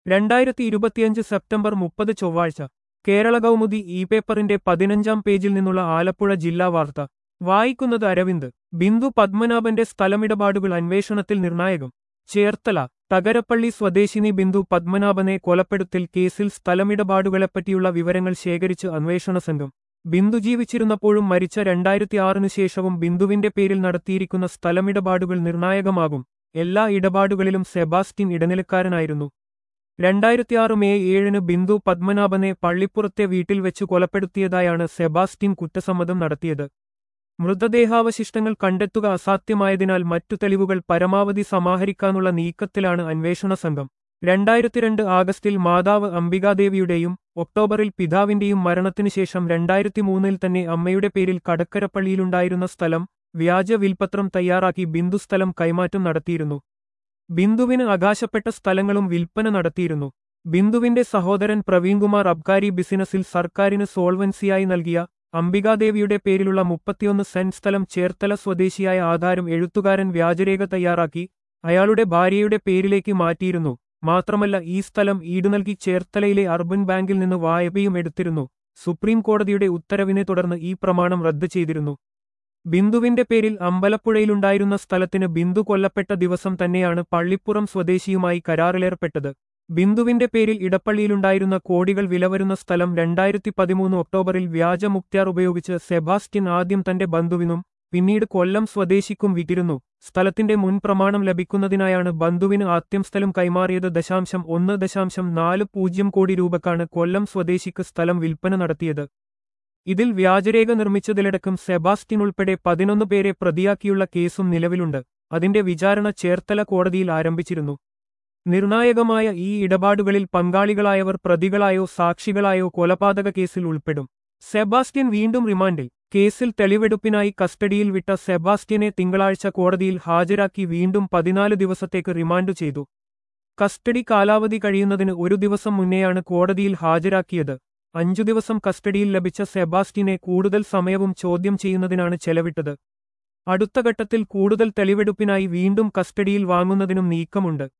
രണ്ടായിരത്തി ഇരുപത്തിയഞ്ച് സെപ്റ്റംബർ മുപ്പത് ചൊവ്വാഴ്ച കേരള കൗമുദി ഇ പേപ്പറിന്റെ പതിനഞ്ചാം പേജിൽ നിന്നുള്ള ആലപ്പുഴ ജില്ലാ വാർത്ത വായിക്കുന്നത് അരവിന്ദ് ബിന്ദു പത്മനാഭന്റെ സ്ഥലമിടപാടുകൾ അന്വേഷണത്തിൽ നിർണായകം ചേർത്തല തകരപ്പള്ളി സ്വദേശിനി ബിന്ദു പത്മനാഭനെ കൊലപ്പെടുത്തൽ കേസിൽ സ്ഥലമിടപാടുകളെപ്പറ്റിയുള്ള വിവരങ്ങൾ ശേഖരിച്ച് അന്വേഷണ സംഘം ബിന്ദു ജീവിച്ചിരുന്നപ്പോഴും മരിച്ച രണ്ടായിരത്തി ആറിനു ശേഷവും ബിന്ദുവിന്റെ പേരിൽ നടത്തിയിരിക്കുന്ന സ്ഥലമിടപാടുകൾ നിർണായകമാകും എല്ലാ ഇടപാടുകളിലും സെബാസ്റ്റ്യൻ ഇടനിലക്കാരനായിരുന്നു രണ്ടായിരത്തിയാറ് മെയ് ഏഴിന് ബിന്ദു പത്മനാഭനെ പള്ളിപ്പുറത്തെ വീട്ടിൽ വെച്ച് കൊലപ്പെടുത്തിയതായാണ് സെബാസ്റ്റ്യൻ കുറ്റസമ്മതം നടത്തിയത് മൃതദേഹാവശിഷ്ടങ്ങൾ കണ്ടെത്തുക അസാധ്യമായതിനാൽ മറ്റു തെളിവുകൾ പരമാവധി സമാഹരിക്കാനുള്ള നീക്കത്തിലാണ് അന്വേഷണ സംഘം രണ്ടായിരത്തിരണ്ട് ആഗസ്റ്റിൽ മാതാവ് അംബികാദേവിയുടെയും ഒക്ടോബറിൽ പിതാവിന്റെയും മരണത്തിനുശേഷം രണ്ടായിരത്തി മൂന്നിൽ തന്നെ അമ്മയുടെ പേരിൽ കടക്കരപ്പള്ളിയിലുണ്ടായിരുന്ന സ്ഥലം വ്യാജ വിൽപത്രം തയ്യാറാക്കി ബിന്ദു സ്ഥലം കൈമാറ്റം നടത്തിയിരുന്നു ബിന്ദുവിന് അവകാശപ്പെട്ട സ്ഥലങ്ങളും വിൽപ്പന നടത്തിയിരുന്നു ബിന്ദുവിന്റെ സഹോദരൻ പ്രവീൺകുമാർ അബ്കാരി ബിസിനസിൽ സർക്കാരിന് സോൾവൻസിയായി നൽകിയ അംബികാദേവിയുടെ പേരിലുള്ള മുപ്പത്തിയൊന്ന് സെന്റ് സ്ഥലം ചേർത്തല സ്വദേശിയായ ആധാരം എഴുത്തുകാരൻ വ്യാജരേഖ തയ്യാറാക്കി അയാളുടെ ഭാര്യയുടെ പേരിലേക്ക് മാറ്റിയിരുന്നു മാത്രമല്ല ഈ സ്ഥലം ഈട് നൽകി ചേർത്തലയിലെ അർബൻ ബാങ്കിൽ നിന്ന് വായ്പയും എടുത്തിരുന്നു സുപ്രീം കോടതിയുടെ ഉത്തരവിനെ തുടർന്ന് ഈ പ്രമാണം റദ്ദ് ചെയ്തിരുന്നു ബിന്ദുവിന്റെ പേരിൽ അമ്പലപ്പുഴയിലുണ്ടായിരുന്ന സ്ഥലത്തിന് ബിന്ദു കൊല്ലപ്പെട്ട ദിവസം തന്നെയാണ് പള്ളിപ്പുറം സ്വദേശിയുമായി കരാറിലേർപ്പെട്ടത് ബിന്ദുവിന്റെ പേരിൽ ഇടപ്പള്ളിയിലുണ്ടായിരുന്ന കോടികൾ വിലവരുന്ന സ്ഥലം രണ്ടായിരത്തി പതിമൂന്ന് ഒക്ടോബറിൽ വ്യാജ മുക്തിയാർ ഉപയോഗിച്ച് സെബാസ്റ്റ്യൻ ആദ്യം തന്റെ ബന്ധുവിനും പിന്നീട് കൊല്ലം സ്വദേശിക്കും വിറ്റിരുന്നു സ്ഥലത്തിന്റെ മുൻ പ്രമാണം ലഭിക്കുന്നതിനായാണ് ബന്ധുവിന് ആദ്യം സ്ഥലം കൈമാറിയത് ദശാംശം ഒന്ന് ദശാംശം നാല് പൂജ്യം കോടി രൂപക്കാണ് കൊല്ലം സ്വദേശിക്ക് സ്ഥലം വിൽപ്പന നടത്തിയത് ഇതിൽ വ്യാജരേഖ നിർമ്മിച്ചതിലടക്കം സെബാസ്റ്റ്യൻ ഉൾപ്പെടെ പതിനൊന്ന് പേരെ പ്രതിയാക്കിയുള്ള കേസും നിലവിലുണ്ട് അതിന്റെ വിചാരണ ചേർത്തല കോടതിയിൽ ആരംഭിച്ചിരുന്നു നിർണായകമായ ഈ ഇടപാടുകളിൽ പങ്കാളികളായവർ പ്രതികളായോ സാക്ഷികളായോ കൊലപാതക കേസിൽ ഉൾപ്പെടും സെബാസ്റ്റ്യൻ വീണ്ടും റിമാൻഡിൽ കേസിൽ തെളിവെടുപ്പിനായി കസ്റ്റഡിയിൽ വിട്ട സെബാസ്റ്റ്യനെ തിങ്കളാഴ്ച കോടതിയിൽ ഹാജരാക്കി വീണ്ടും പതിനാല് ദിവസത്തേക്ക് റിമാൻഡ് ചെയ്തു കസ്റ്റഡി കാലാവധി കഴിയുന്നതിന് ഒരു ദിവസം മുന്നെയാണ് കോടതിയിൽ ഹാജരാക്കിയത് അഞ്ചു ദിവസം കസ്റ്റഡിയിൽ ലഭിച്ച സെബാസ്റ്റ്യനെ കൂടുതൽ സമയവും ചോദ്യം ചെയ്യുന്നതിനാണ് ചെലവിട്ടത് അടുത്ത ഘട്ടത്തിൽ കൂടുതൽ തെളിവെടുപ്പിനായി വീണ്ടും കസ്റ്റഡിയിൽ വാങ്ങുന്നതിനും നീക്കമുണ്ട്